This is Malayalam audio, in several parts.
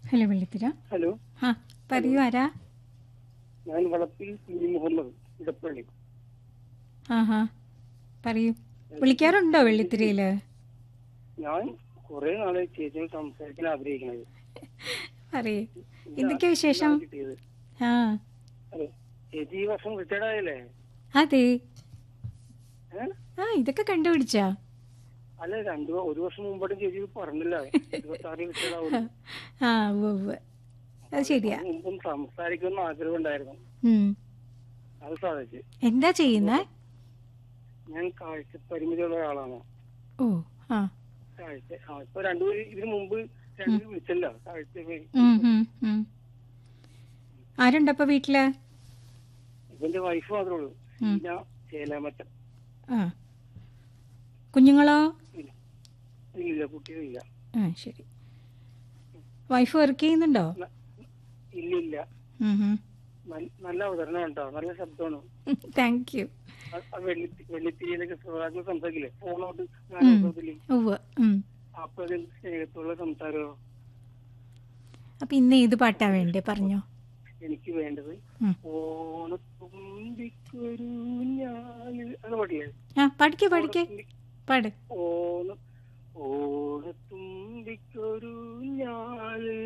ഹലോ വെള്ളിത്തിര ഹലോ ആ പറയൂ ആരാ ഞാൻ വളപ്പിൽ കുഞ്ഞി മുഹമ്മദ് ഇടപ്പള്ളി ആഹാ പറയൂ വിളിക്കാറുണ്ടോ വെള്ളിത്തിരയില് ഞാൻ കുറെ നാളെ ചേച്ചിയോട് സംസാരിക്കാൻ ആഗ്രഹിക്കുന്നത് പറയൂ എന്തൊക്കെയാ വിശേഷം കിട്ടിയത് ആ അതെ ചേച്ചി ഈ വർഷം റിട്ടയർഡ് ആയല്ലേ അതെ ഏ? ആ ഇതൊക്കെ കണ്ടുപിടിച്ചാ അല്ല രണ്ടു ഒരു വർഷം മുമ്പോട്ട് ചേച്ചി ഇത് പറഞ്ഞില്ല ഇരുപത്തി ആറിൽ റിട്ടയർഡ് ആവുന്നു ആ ഉവ്വ് ഉവ്വ് അത് ശരിയാ മുമ്പും സംസാരിക്കുന്ന ആഗ്രഹം ഉണ്ടായിരുന്നു ഉം. അത് സാധിച്ചു എന്താ ചെയ്യുന്നേ ഞാൻ കാഴ്ച പരിമിതിയുള്ള ഒരാളാണ് ഓ ആ കാഴ്ച ആ ഇപ്പൊ രണ്ടുപേര് ഇതിനു മുമ്പ് രണ്ടുപേര് വിളിച്ചല്ലോ കാഴ്ച പരി- ഉം, ഉം, ഉം. ആരുണ്ടപ്പോ വീട്ടില് ഇവന്റെ വൈഫ് മാത്രമേ ഉള്ളൂ ഉം. പിന്നെ ചേലാമറ്റം ആ കുഞ്ഞുങ്ങളോ ഇല്ല ഇല്ല കുട്ടികളില്ല ആ ശരി വൈഫ് വർക്ക് ചെയ്യുന്നുണ്ടോ ന- ഇല്ല ഇല്ല ഉം, ഉം. നൽ- നല്ല അവതരണം ഉണ്ടോ നല്ല ശബ്ദമാണ് താങ്ക് യു ആ- ആ വെള്ളി വെള്ളിത്തിരിയിലൊക്കെ സ്വരാജ്യം സംസാരിക്കില്ലേ ഫോണോട്ട് ഗാനോട്ടത്തില് ഉവ്വ് ഉം. അപ്പൊ അത് സ്നേഹത്തുള്ള സംസാരമോ അപ്പൊ ഇന്ന് ഏത് പാട്ടാ വേണ്ടേ പറഞ്ഞോ എനിക്ക് വേണ്ടത് ഉം. ഓണത്തുമ്പിക്കൊരു ഞാല് അത് പാടില്ലേ ആ പഠിക്കേ പഠിക്കേ പാട് ഓണ ഓണത്തുമ്പിക്കൊരു ഞാല്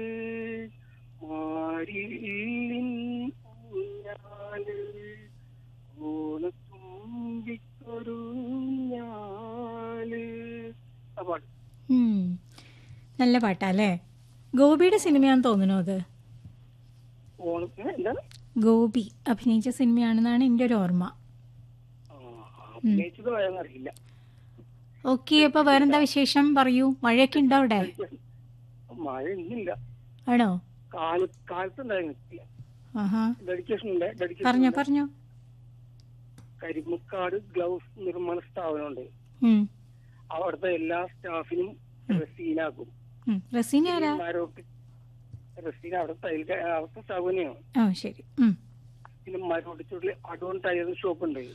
മാരില്ലിൻ ഊഞ്ഞാല് ഓണത്തുമ്പിക്കൊരു ഞാല് ആ പാട്ട് ഉം. നല്ല പാട്ടാ അല്ലേ ഗോപിയുടെ സിനിമയാന്ന് തോന്നുന്നു അത് ഓണത്തിന് എന്താണ് ഗോപി അഭിനയിച്ച സിനിമയാണെന്നാണ് എൻ്റെ ഒരു ഓർമ്മ ആ, അഭിനയിച്ചത് അറിയില്ല ഓക്കെ അപ്പൊ വേറെന്താ വിശേഷം പറയൂ മഴയൊക്കെ ഉണ്ടോ അവിടെ മഴ ഇന്നില്ല ആണോ കാല കാലത്തുണ്ടായിരുന്നു ഇല്ല. ആഹാ ഡെഡിക്കേഷൻ ഉണ്ട് ഡെഡിക്കേഷൻ പറഞ്ഞോ ഉണ്ട്. പറഞ്ഞോ കരിമുക്കാട് ഗ്ലൗസ് നിർമ്മാണ സ്ഥാപനമുണ്ട് ഉം. അവിടുത്തെ എല്ലാ സ്റ്റാഫിനും റസീനാക്കും ഉം. റസീന ആരാ മരോട്ട് റസീന അവിടെ തയ്യൽ അവിടുത്തെ സ്റ്റാഫ് തന്നെയാണ് ആ ശരി ഉം. പിന്നെ Marottu Churuli Adon tyre shop ഉണ്ട്